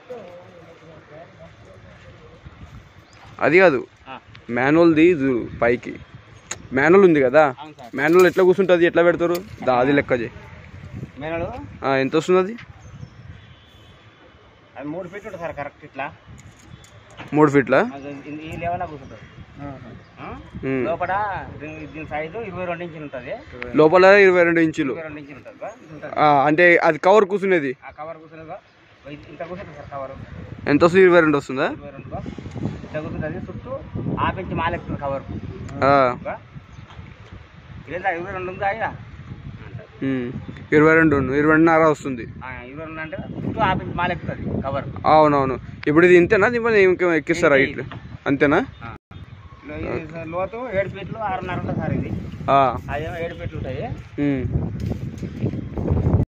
అది కాదు ఆ, మాన్యువల్ది చూడు పైకి మాన్యువల్ ఉంది కదా అవును సార్ మాన్యువల్ ఎట్లా కూర్చుంటుంది ఎట్లా పెడతారు దా అది లెక్క చేయి మేనలు ఆ, ఎంత వస్తుంది అది అది మూడు ఫీట్ ఉంటుంది సార్ కరెక్ట్ ఇట్లా మూడు ఫీట్ల అది ఈ- ఈ లెవెల్లో కూర్చుంటుంది ఆ? ఉమ్. లోపల దీని దీని సైజు ఇరవై రెండు ఇంచులు ఉంటుంది లోపల ఇరవై రెండు ఇంచులు ఇరవై రెండు ఇంచులు ఉంటుంది బా. ఇది ఉంటుంది. ఆ, అంటే అది కవర్ కూర్చునేది ఆ కవర్ కూర్చున్నదో ఇంత కూర్చుంటుంది సార్ కవర్ ఎంత వస్తుంది ఇరవై రెండు వస్తుందా ఇరవై రెండు బా. ఇంత కూర్చుంటుంది చుట్టూ ఆపించి మాలెక్కుతుంది కవర్ ఆ, ఇదేంటా ఇరవై రెండు ఉందా ఇక ఉమ్. ఇరవై రెండు ఇరవై రెండున్నర వస్తుంది ఆ, ఇరవై రెండు అంటే చుట్టూ ఆపించి మాలెక్కుతుంది కవర్ అవునవును ఇప్పుడు ఇది ఇంతేనా దీని ఇంకా ఎక్కిస్తారా ఇట్లా అంతేనా లో- ఇది లోతు ఏడు ఫీట్లు ఆరున్నర ఉంటుంది సార్ ఇది ఆ, అదేమో ఏడు ఫీట్లు ఉంటాయి ఉమ్.